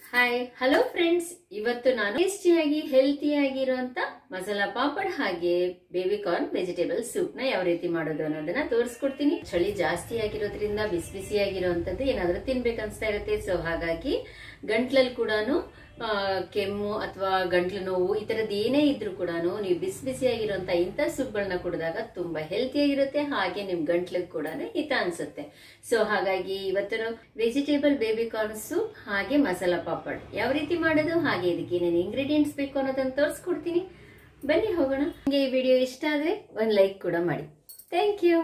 hi hello friends ಇವತ್ತು ನಾನು ಟೇಸ್ಟಿಯಾಗಿ ಹೆಲ್ತಿಯಾಗಿರುವಂತ ಮಸಾಲಾ ಪಾಪಡ್ ಹಾಗೆ ಬೇಬಿ ಕಾರ್ನ್ ವೆಜಿಟೇಬಲ್ ಸೂಪ್ ನ ಯಾವ ರೀತಿ ಮಾಡೋದು ಅನ್ನೋದನ್ನ ತೋರಿಸ್ಕೊಡ್ತೀನಿ ಚಳಿ ಜಾಸ್ತಿ ಆಗಿರೋದ್ರಿಂದ ಬಿಸಿ ಬಿಸಿಯಾಗಿರುವಂತದ್ದು ಏನಾದ್ರೂ ತಿನ್ಬೇಕು ಅನ್ಸ್ತಾ ಇರುತ್ತೆ ಸೊ ಹಾಗಾಗಿ ಗಂಟ್ಲಲ್ಲಿ ಕೂಡ ಕೆಮ್ಮು ಅಥವಾ ಗಂಟ್ಲು ನೋವು ಈ ತರದ್ ಏನೇ ಇದ್ರೂ ಕೂಡ ನೀವು ಬಿಸಿ ಬಿಸಿಯಾಗಿರುವಂತ ಇಂಥ ಸೂಪ್ಗಳನ್ನ ಕುಡಿದಾಗ ತುಂಬಾ ಹೆಲ್ತಿಯಾಗಿರುತ್ತೆ ಹಾಗೆ ನಿಮ್ ಗಂಟ್ಲಿಗೆ ಕೂಡ ಹಿತ ಅನ್ಸುತ್ತೆ ಸೊ ಹಾಗಾಗಿ ಇವತ್ತು ವೆಜಿಟೇಬಲ್ ಬೇಬಿ ಕಾರ್ನ್ ಸೂಪ್ ಹಾಗೆ ಮಸಾಲಾ ಪಾಪಡ್ ಯಾವ ರೀತಿ ಮಾಡೋದು ಹಾಗೆ ಇದಕ್ಕೆ ಏನೇನು ಇಂಗ್ರೀಡಿಯೆಂಟ್ಸ್ ಬೇಕು ಅನ್ನೋದನ್ನ ತೋರಿಸ್ಕೊಡ್ತೀನಿ ಬನ್ನಿ ಹೋಗೋಣ ನಿಮಗೆ ಈ ವಿಡಿಯೋ ಇಷ್ಟ ಆದ್ರೆ ಒಂದ್ ಲೈಕ್ ಕೂಡ ಮಾಡಿ ಥ್ಯಾಂಕ್ ಯು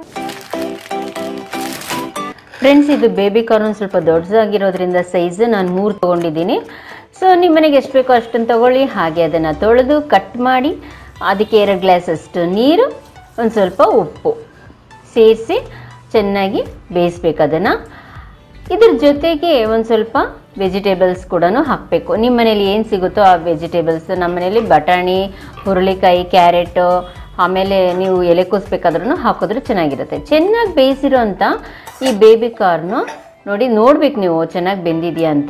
ಫ್ರೆಂಡ್ಸ್ ಇದು ಬೇಬಿ ಕಾರ್ನ್ ಒಂದು ಸ್ವಲ್ಪ ದೊಡ್ಡದಾಗಿರೋದ್ರಿಂದ ಸೈಜ್ ನಾನು ಮೂರು ತೊಗೊಂಡಿದ್ದೀನಿ ಸೊ ನಿಮ್ಮ ಮನೆಗೆ ಎಷ್ಟು ಬೇಕೋ ಅಷ್ಟನ್ನು ತಗೊಳ್ಳಿ ಹಾಗೆ ಅದನ್ನು ತೊಳೆದು ಕಟ್ ಮಾಡಿ ಅದಕ್ಕೆ ಎರಡು ಗ್ಲಾಸ್ ಅಷ್ಟು ನೀರು ಒಂದು ಸ್ವಲ್ಪ ಉಪ್ಪು ಸೇರಿಸಿ ಚೆನ್ನಾಗಿ ಬೇಯಿಸ್ಬೇಕು ಅದನ್ನು ಇದ್ರ ಜೊತೆಗೆ ಒಂದು ಸ್ವಲ್ಪ ವೆಜಿಟೇಬಲ್ಸ್ ಕೂಡ ಹಾಕಬೇಕು ನಿಮ್ಮ ಮನೇಲಿ ಏನು ಸಿಗುತ್ತೋ ಆ ವೆಜಿಟೇಬಲ್ಸ್ ನಮ್ಮ ಮನೇಲಿ ಬಟಾಣಿ ಹುರುಳಿಕಾಯಿ ಕ್ಯಾರೆಟು ಆಮೇಲೆ ನೀವು ಎಲೆಕೋಸು ಬೇಕಾದ್ರೂ ಹಾಕಿದ್ರೆ ಚೆನ್ನಾಗಿರುತ್ತೆ ಚೆನ್ನಾಗಿ ಬೇಯಿಸಿರೋಂಥ ಈ ಬೇಬಿ ಕಾರ್ನು ನೋಡಿ ನೋಡ್ಬೇಕು ನೀವು ಚೆನ್ನಾಗಿ ಬೆಂದಿದೆಯಾ ಅಂತ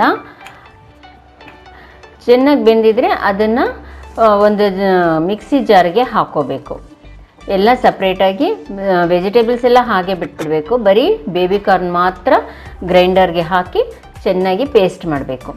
ಚೆನ್ನಾಗಿ ಬೆಂದಿದ್ರೆ ಅದನ್ನು ಒಂದು ಮಿಕ್ಸಿ ಜಾರ್ಗೆ ಹಾಕೋಬೇಕು ಎಲ್ಲ ಸಪ್ರೇಟಾಗಿ ವೆಜಿಟೇಬಲ್ಸ್ ಎಲ್ಲ ಹಾಗೆ ಬಿಟ್ಬಿಡಬೇಕು ಬರೀ ಬೇಬಿ ಕಾರ್ನ್ ಮಾತ್ರ ಗ್ರೈಂಡರ್ಗೆ ಹಾಕಿ ಚೆನ್ನಾಗಿ ಪೇಸ್ಟ್ ಮಾಡಬೇಕು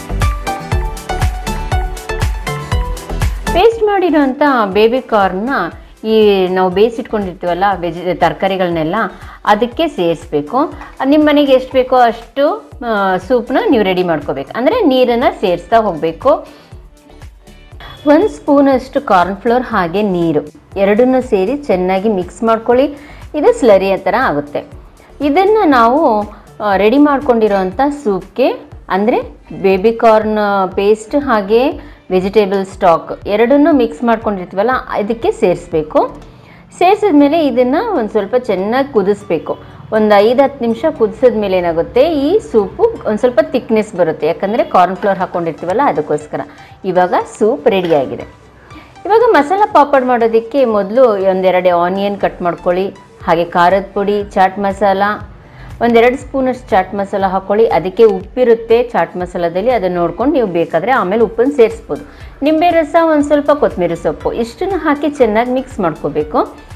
ಪೇಸ್ಟ್ ಮಾಡಿರೋಂಥ ಬೇಬಿ ಕಾರ್ನ್ನ ಈ ನಾವು ಬೇಯಿಸಿಟ್ಕೊಂಡಿರ್ತೀವಲ್ಲ ವೆಜಿ ತರಕಾರಿಗಳನ್ನೆಲ್ಲ ಅದಕ್ಕೆ ಸೇರಿಸ್ಬೇಕು ನಿಮ್ಮ ಮನೆಗೆ ಎಷ್ಟು ಬೇಕೋ ಅಷ್ಟು ಸೂಪ್ನ ನೀವು ರೆಡಿ ಮಾಡ್ಕೋಬೇಕು ಅಂದರೆ ನೀರನ್ನು ಸೇರಿಸ್ತಾ ಹೋಗಬೇಕು ಒಂದು ಸ್ಪೂನಷ್ಟು ಕಾರ್ನ್ಫ್ಲೋರ್ ಹಾಗೆ ನೀರು ಎರಡನ್ನೂ ಸೇರಿ ಚೆನ್ನಾಗಿ ಮಿಕ್ಸ್ ಮಾಡ್ಕೊಳ್ಳಿ ಇದು ಸ್ಲರಿಯ ಥರ ಆಗುತ್ತೆ ಇದನ್ನು ನಾವು ರೆಡಿ ಮಾಡ್ಕೊಂಡಿರೋಂಥ ಸೂಪ್ಗೆ ಅಂದರೆ ಬೇಬಿ ಕಾರ್ನ್ ಪೇಸ್ಟ್ ಹಾಗೆ ವೆಜಿಟೇಬಲ್ ಸ್ಟಾಕ್ ಎರಡನ್ನೂ ಮಿಕ್ಸ್ ಮಾಡ್ಕೊಂಡಿರ್ತೀವಲ್ಲ ಇದಕ್ಕೆ ಸೇರಿಸ್ಬೇಕು ಸೇರಿಸಿದ್ಮೇಲೆ ಇದನ್ನು ಒಂದು ಸ್ವಲ್ಪ ಚೆನ್ನಾಗಿ ಕುದಿಸ್ಬೇಕು ಒಂದು ಐದು ಹತ್ತು ನಿಮಿಷ ಕುದಿಸಿದ್ಮೇಲೆ ಏನಾಗುತ್ತೆ ಈ ಸೂಪು ಒಂದು ಸ್ವಲ್ಪ ತಿಕ್ನೆಸ್ ಬರುತ್ತೆ ಯಾಕಂದರೆ ಕಾರ್ನ್ಫ್ಲೋರ್ ಹಾಕ್ಕೊಂಡಿರ್ತೀವಲ್ಲ ಅದಕ್ಕೋಸ್ಕರ ಇವಾಗ ಸೂಪ್ ರೆಡಿಯಾಗಿದೆ ಇವಾಗ ಮಸಾಲ ಪಾಪಡ್ ಮಾಡೋದಕ್ಕೆ ಮೊದಲು ಒಂದೆರಡು ಆನಿಯನ್ ಕಟ್ ಮಾಡ್ಕೊಳ್ಳಿ ಹಾಗೆ ಖಾರದ ಪುಡಿ ಚಾಟ್ ಮಸಾಲ ಒಂದೆರಡು ಸ್ಪೂನಷ್ಟು ಚಾಟ್ ಮಸಾಲ ಹಾಕ್ಕೊಳ್ಳಿ ಅದಕ್ಕೆ ಉಪ್ಪಿರುತ್ತೆ ಚಾಟ್ ಮಸಾಲದಲ್ಲಿ ಅದನ್ನು ನೋಡ್ಕೊಂಡು ನೀವು ಬೇಕಾದರೆ ಆಮೇಲೆ ಉಪ್ಪನ್ನು ಸೇರಿಸ್ಬೋದು ನಿಂಬೆ ರಸ ಒಂದು ಸ್ವಲ್ಪ ಕೊತ್ತಂಬರಿ ಸೊಪ್ಪು ಇಷ್ಟನ್ನು ಹಾಕಿ ಚೆನ್ನಾಗಿ ಮಿಕ್ಸ್ ಮಾಡ್ಕೋಬೇಕು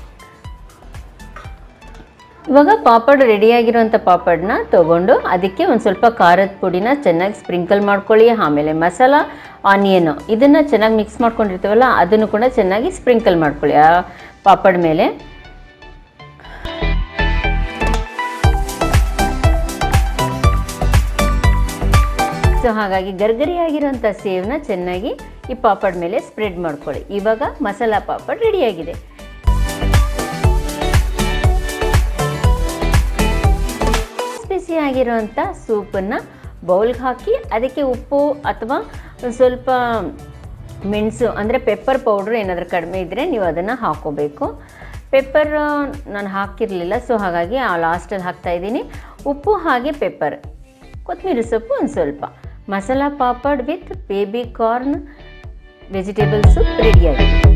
ಇವಾಗ ಪಾಪಡ್ ರೆಡಿಯಾಗಿರೋಂಥ ಪಾಪಡ್ನ ತೊಗೊಂಡು ಅದಕ್ಕೆ ಒಂದು ಸ್ವಲ್ಪ ಖಾರದ ಪುಡಿನ ಚೆನ್ನಾಗಿ ಸ್ಪ್ರಿಂಕಲ್ ಮಾಡ್ಕೊಳ್ಳಿ ಆಮೇಲೆ ಮಸಾಲ ಆನಿಯನು ಇದನ್ನು ಚೆನ್ನಾಗಿ ಮಿಕ್ಸ್ ಮಾಡ್ಕೊಂಡಿರ್ತೀವಲ್ಲ ಅದನ್ನು ಕೂಡ ಚೆನ್ನಾಗಿ ಸ್ಪ್ರಿಂಕಲ್ ಮಾಡ್ಕೊಳ್ಳಿ ಆ ಪಾಪಡ್ ಮೇಲೆ ಸೊ ಹಾಗಾಗಿ ಗರ್ಗರಿಯಾಗಿರೋಂಥ ಸೇವ್ನ ಚೆನ್ನಾಗಿ ಈ ಪಾಪಡ್ ಮೇಲೆ ಸ್ಪ್ರೆಡ್ ಮಾಡ್ಕೊಳ್ಳಿ ಇವಾಗ ಮಸಾಲ ಪಾಪಡ್ ರೆಡಿಯಾಗಿದೆ ಬಿಸಿಯಾಗಿರೋಂಥ ಸೂಪನ್ನು ಬೌಲ್ಗೆ ಹಾಕಿ ಅದಕ್ಕೆ ಉಪ್ಪು ಅಥವಾ ಒಂದು ಸ್ವಲ್ಪ ಮೆಣಸು ಅಂದರೆ ಪೆಪ್ಪರ್ ಪೌಡ್ರ್ ಏನಾದರೂ ಕಡಿಮೆ ಇದ್ದರೆ ನೀವು ಅದನ್ನು ಹಾಕೋಬೇಕು ಪೆಪ್ಪರ್ ನಾನು ಹಾಕಿರಲಿಲ್ಲ ಸೊ ಹಾಗಾಗಿ ಆ ಲಾಸ್ಟಲ್ಲಿ ಹಾಕ್ತಾಯಿದ್ದೀನಿ ಉಪ್ಪು ಹಾಗೆ ಪೆಪ್ಪರ್ ಕೊತ್ತಂಬರಿ ಸೊಪ್ಪು ಒಂದು ಸ್ವಲ್ಪ masala papad with baby corn vegetable soup ರೆಡಿಯಾಗಿದೆ